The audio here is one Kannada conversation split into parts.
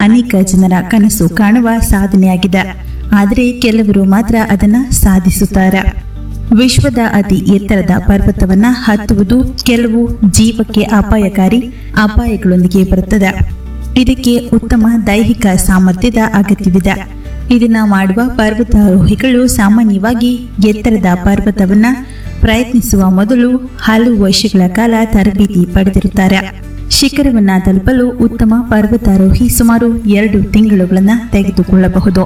ಅನೇಕ ಜನರ ಕನಸು ಕಾಣುವ ಸಾಧನೆಯಾಗಿದೆ ಆದರೆ ಕೆಲವರು ಮಾತ್ರ ಅದನ್ನ ಸಾಧಿಸುತ್ತಾರೆ ವಿಶ್ವದ ಅತಿ ಎತ್ತರದ ಪರ್ವತವನ್ನ ಹತ್ತುವುದು ಕೆಲವು ಜೀವಕ್ಕೆ ಅಪಾಯಕಾರಿ ಅಪಾಯಗಳೊಂದಿಗೆ ಬರುತ್ತದೆ ಇದಕ್ಕೆ ಉತ್ತಮ ದೈಹಿಕ ಸಾಮರ್ಥ್ಯದ ಅಗತ್ಯವಿದೆ ಇದನ್ನ ಮಾಡುವ ಪರ್ವತಾರೋಹಿಗಳು ಸಾಮಾನ್ಯವಾಗಿ ಎತ್ತರದ ಪರ್ವತವನ್ನ ಪ್ರಯತ್ನಿಸುವ ಮೊದಲು ಹಲವು ವರ್ಷಗಳ ಕಾಲ ತರಬೇತಿ ಪಡೆದಿರುತ್ತಾರೆ ಶಿಖರವನ್ನ ತಲುಪಲು ಉತ್ತಮ ಪರ್ವತಾರೋಹಿ ಸುಮಾರು ಎರಡು ತಿಂಗಳುಗಳನ್ನ ತೆಗೆದುಕೊಳ್ಳಬಹುದು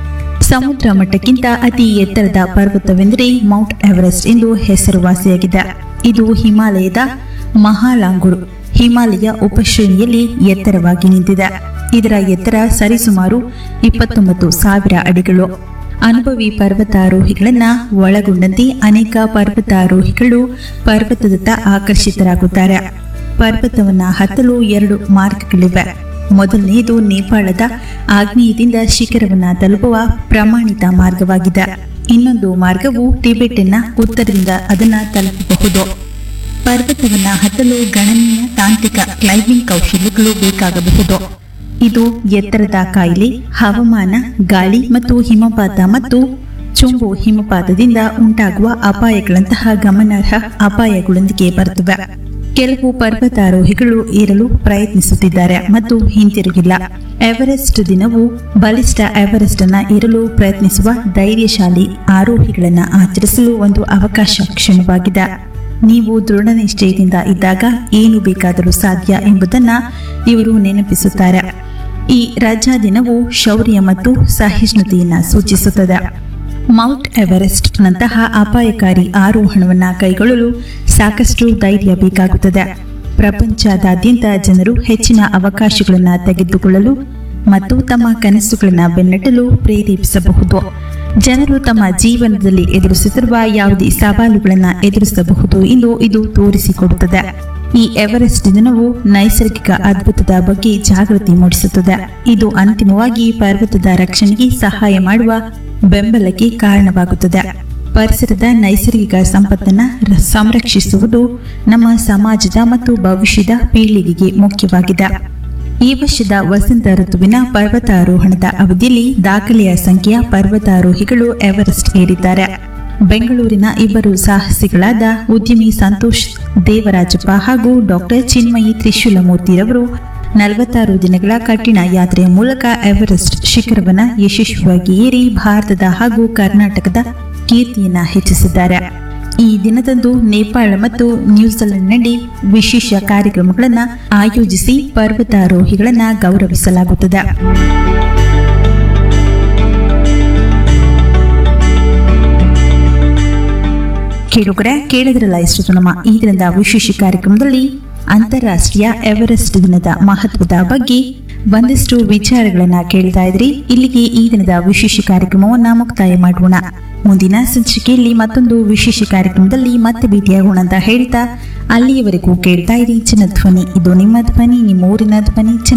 ಸಮುದ್ರ ಮಟ್ಟಕ್ಕಿಂತ ಅತಿ ಎತ್ತರದ ಪರ್ವತವೆಂದರೆ ಮೌಂಟ್ ಎವರೆಸ್ಟ್ ಎಂದು ಹೆಸರುವಾಸಿಯಾಗಿದೆ ಇದು ಹಿಮಾಲಯದ ಮಹಾಲಾಂಗುರು ಹಿಮಾಲಯ ಉಪಶ್ರೇಣಿಯಲ್ಲಿ ಎತ್ತರವಾಗಿ ನಿಂತಿದೆ ಇದರ ಎತ್ತರ ಸರಿಸುಮಾರು ಇಪ್ಪತ್ತೊಂಬತ್ತು ಸಾವಿರ ಅಡಿಗಳು ಅನುಭವಿ ಪರ್ವತಾರೋಹಿಗಳನ್ನ ಒಳಗೊಂಡಂತೆ ಅನೇಕ ಪರ್ವತಾರೋಹಿಗಳು ಪರ್ವತದತ್ತ ಆಕರ್ಷಿತರಾಗುತ್ತಾರೆ ಪರ್ವತವನ್ನ ಹತ್ತಲು ಎರಡು ಮಾರ್ಗಗಳಿವೆ ಮೊದಲನೆಯದು ನೇಪಾಳದ ಆಗ್ನೇಯದಿಂದ ಶಿಖರವನ್ನ ತಲುಪುವ ಪ್ರಮಾಣಿತ ಮಾರ್ಗವಾಗಿದೆ ಇನ್ನೊಂದು ಮಾರ್ಗವು ಟಿಬೆಟಿನ ಉತ್ತರದಿಂದ ಅದನ್ನ ತಲುಪಬಹುದು ಪರ್ವತವನ್ನ ಹತ್ತಲು ಗಣನೀಯ ತಾಂತ್ರಿಕ ಕ್ಲೈಂಬಿಂಗ್ ಕೌಶಲ್ಯಗಳು ಬೇಕಾಗಬಹುದು ಇದು ಎತ್ತರದ ಕಾಯಿಲೆ ಹವಾಮಾನ ಗಾಳಿ ಮತ್ತು ಹಿಮಪಾತ ಮತ್ತು ಚುಂಬು ಹಿಮಪಾತದಿಂದ ಉಂಟಾಗುವ ಅಪಾಯಗಳಂತಹ ಗಮನಾರ್ಹ ಅಪಾಯಗಳೊಂದಿಗೆ ಬರುತ್ತವೆ ಕೆಲವು ಪರ್ವತಾರೋಹಿಗಳು ಏರಲು ಪ್ರಯತ್ನಿಸುತ್ತಿದ್ದಾರೆ ಮತ್ತು ಹಿಂತಿರುಗಿಲ್ಲ ಎವರೆಸ್ಟ್ ದಿನವು ಬಲಿಷ್ಠ ಎವರೆಸ್ಟ್ ಅನ್ನ ಏರಲು ಪ್ರಯತ್ನಿಸುವ ಧೈರ್ಯಶಾಲಿ ಆರೋಹಿಗಳನ್ನ ಆಚರಿಸಲು ಒಂದು ಅವಕಾಶ ಕ್ಷಣವಾಗಿದೆ ನೀವು ದೃಢನಿಶ್ಚಯದಿಂದ ಇದ್ದಾಗ ಏನು ಬೇಕಾದರೂ ಸಾಧ್ಯ ಎಂಬುದನ್ನ ಇವರು ನೆನಪಿಸುತ್ತಾರೆ ಈ ರಜಾ ದಿನವು ಶೌರ್ಯ ಮತ್ತು ಸಹಿಷ್ಣುತೆಯನ್ನ ಸೂಚಿಸುತ್ತದೆ ಮೌಂಟ್ ಎವರೆಸ್ಟ್ ನಂತಹ ಅಪಾಯಕಾರಿ ಆರೋಹಣವನ್ನ ಕೈಗೊಳ್ಳಲು ಸಾಕಷ್ಟು ಧೈರ್ಯ ಬೇಕಾಗುತ್ತದೆ ಪ್ರಪಂಚದಾದ್ಯಂತ ಜನರು ಹೆಚ್ಚಿನ ಅವಕಾಶಗಳನ್ನು ತೆಗೆದುಕೊಳ್ಳಲು ಮತ್ತು ತಮ್ಮ ಕನಸುಗಳನ್ನು ಬೆನ್ನಟ್ಟಲು ಪ್ರೇರೇಪಿಸಬಹುದು ಜನರು ತಮ್ಮ ಜೀವನದಲ್ಲಿ ಎದುರಿಸುತ್ತಿರುವ ಯಾವುದೇ ಸವಾಲುಗಳನ್ನು ಎದುರಿಸಬಹುದು ಎಂದು ಇದು ತೋರಿಸಿಕೊಡುತ್ತದೆ ಈ ಎವರೆಸ್ಟ್ ದಿನವು ನೈಸರ್ಗಿಕ ಅದ್ಭುತದ ಬಗ್ಗೆ ಜಾಗೃತಿ ಮೂಡಿಸುತ್ತದೆ ಇದು ಅಂತಿಮವಾಗಿ ಪರ್ವತದ ರಕ್ಷಣೆಗೆ ಸಹಾಯ ಮಾಡುವ ಬೆಂಬಲಕ್ಕೆ ಕಾರಣವಾಗುತ್ತದೆ ಪರಿಸರದ ನೈಸರ್ಗಿಕ ಸಂಪತ್ತನ್ನ ರ- ಸಂರಕ್ಷಿಸುವುದು ನಮ್ಮ ಸಮಾಜದ ಮತ್ತು ಭವಿಷ್ಯದ ಪೀಳಿಗೆಗೆ ಮುಖ್ಯವಾಗಿದೆ ಈ ವರ್ಷದ ವಸಂತ ಋತುವಿನ ಪರ್ವತಾರೋಹಣದ ಅವಧಿಯಲ್ಲಿ ದಾಖಲೆಯ ಸಂಖ್ಯೆಯ ಪರ್ವತಾರೋಹಿಗಳು ಎವರೆಸ್ಟ್ ಏರಿದ್ದಾರೆ ಬೆಂಗಳೂರಿನ ಇಬ್ಬರು ಸಾಹಸಿಗಳಾದ ಉದ್ಯಮಿ ಸಂತೋಷ್ ದೇವರಾಜಪ್ಪ ಹಾಗೂ ಡಾಕ್ಟರ್ ಚಿನ್ಮಯಿ ತ್ರಿಶೂಲಮೂರ್ತಿರವರು ನಲವತ್ತಾರು ದಿನಗಳ ಕಠಿಣ ಯಾತ್ರೆಯ ಮೂಲಕ ಎವರೆಸ್ಟ್ ಶಿಖರವನ್ನ ಯಶಸ್ವಿಯಾಗಿ ಏರಿ ಭಾರತದ ಹಾಗೂ ಕರ್ನಾಟಕದ ಕೀರ್ತಿಯನ್ನ ಹೆಚ್ಚಿಸಿದ್ದಾರೆ ಈ ದಿನದಂದು ನೇಪಾಳ ಮತ್ತು ನ್ಯೂಜಿಲೆಂಡ್ನಲ್ಲಿ ವಿಶೇಷ ಕಾರ್ಯಕ್ರಮಗಳನ್ನು ಆಯೋಜಿಸಿ ಪರ್ವತಾರೋಹಿಗಳನ್ನ ಗೌರವಿಸಲಾಗುತ್ತದೆ ಕೇಳುಗರೆ ಕೇಳಿದ್ರಲ್ಲ ಇಷ್ಟು ನಮ್ಮ ಈ ದಿನದ ವಿಶೇಷ ಕಾರ್ಯಕ್ರಮದಲ್ಲಿ ಅಂತಾರಾಷ್ಟ್ರೀಯ ಎವರೆಸ್ಟ್ ದಿನದ ಮಹತ್ವದ ಬಗ್ಗೆ ಒಂದಷ್ಟು ವಿಚಾರಗಳನ್ನ ಕೇಳ್ತಾ ಇದ್ರಿ ಇಲ್ಲಿಗೆ ಈ ದಿನದ ವಿಶೇಷ ಕಾರ್ಯಕ್ರಮವನ್ನ ಮುಕ್ತಾಯ ಮಾಡೋಣ ಮುಂದಿನ ಸಂಚಿಕೆಯಲ್ಲಿ ಮತ್ತೊಂದು ವಿಶೇಷ ಕಾರ್ಯಕ್ರಮದಲ್ಲಿ ಮತ್ತೆ ಭೇಟಿಯಾಗೋಣ ಅಂತ ಹೇಳ್ತಾ ಅಲ್ಲಿಯವರೆಗೂ ಕೇಳ್ತಾ ಇರಿ ಚಿನ್ನ ಧ್ವನಿ ಇದು ನಿಮ್ಮ ಧ್ವನಿ ನಿಮ್ಮ ಊರಿನ ಧ್ವನಿ ಚಿನ್ನ